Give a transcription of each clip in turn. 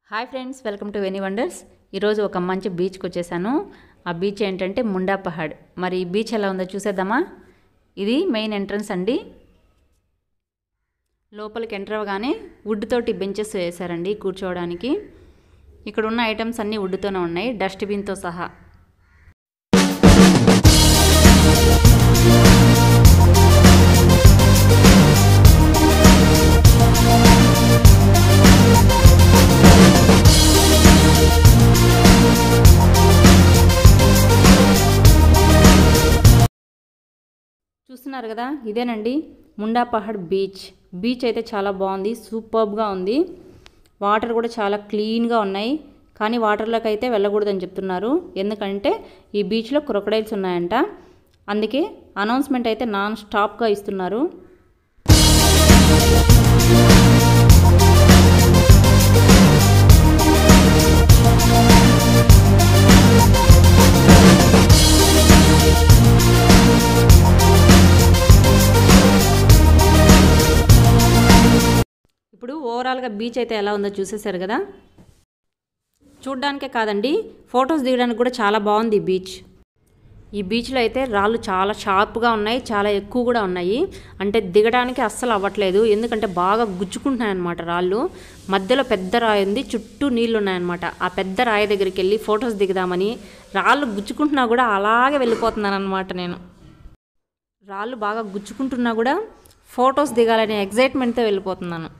hi friends welcome to Veni wonders ఈరోజు ఒక మంచి బీచ్కి వచ్చేసాను ఆ బీచ్ ఏంటంటే ముండా పహాడ్ మరి ఈ బీచ్ ఎలా ఉందో చూసేద్దామా ఇది మెయిన్ ఎంట్రన్స్ అండి లోపలికి ఎంటర్ అవ్వగానే వుడ్ తోటి బెంచెస్ వేశారండి కూర్చోవడానికి ఇక్కడ ఉన్న ఐటమ్స్ అన్నీ వుడ్తోనే ఉన్నాయి డస్ట్బిన్తో సహా చూస్తున్నారు కదా ఇదేనండి ముండా పహాడ్ బీచ్ బీచ్ అయితే చాలా బాగుంది సూపర్బ్గా ఉంది వాటర్ కూడా చాలా క్లీన్గా ఉన్నాయి కానీ వాటర్లోకి అయితే వెళ్ళకూడదని చెప్తున్నారు ఎందుకంటే ఈ బీచ్లో క్రొకడైల్స్ ఉన్నాయంట అందుకే అనౌన్స్మెంట్ అయితే నాన్ స్టాప్గా ఇస్తున్నారు ఇప్పుడు ఓవరాల్గా బీచ్ అయితే ఎలా ఉందో చూసేశారు కదా చూడ్డానికే కాదండి ఫొటోస్ దిగడానికి కూడా చాలా బాగుంది ఈ బీచ్ ఈ బీచ్లో అయితే రాళ్ళు చాలా షార్ప్గా ఉన్నాయి చాలా ఎక్కువ కూడా ఉన్నాయి అంటే దిగడానికి అస్సలు అవ్వట్లేదు ఎందుకంటే బాగా గుచ్చుకుంటున్నాయి అనమాట రాళ్ళు మధ్యలో పెద్ద రాయి ఉంది చుట్టూ నీళ్ళు ఉన్నాయన్నమాట ఆ పెద్ద రాయి దగ్గరికి వెళ్ళి ఫొటోస్ దిగుదామని రాళ్ళు గుచ్చుకుంటున్నా కూడా అలాగే వెళ్ళిపోతున్నాను అనమాట నేను రాళ్ళు బాగా గుచ్చుకుంటున్నా కూడా ఫొటోస్ దిగాలనే ఎగ్జైట్మెంట్తో వెళ్ళిపోతున్నాను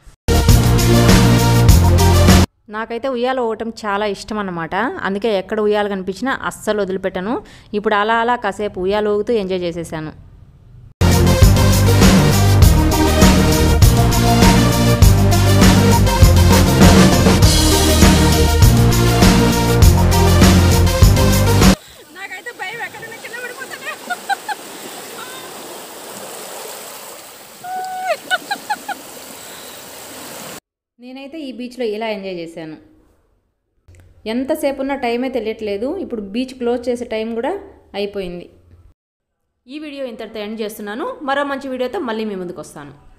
నాకైతే ఉయ్యాల ఊగటం చాలా ఇష్టం అన్నమాట అందుకే ఎక్కడ ఉయ్యాల కనిపించినా అస్సలు వదిలిపెట్టను ఇప్పుడు అలా అలా కాసేపు ఉయ్యాల ఊగుతూ ఎంజాయ్ చేసేసాను నాకైతే భయం ఎక్కడైనా కింద పడిపోతానే నేనైతే ఈ బీచ్లో ఇలా ఎంజాయ్ చేశాను ఎంతసేపు ఉన్న టైమే తెలియట్లేదు ఇప్పుడు బీచ్ క్లోజ్ చేసే టైం కూడా అయిపోయింది ఈ వీడియో ఇంతటితో ఎండ్ చేస్తున్నాను మరో మంచి వీడియోతో మళ్ళీ మీ ముందుకు వస్తాను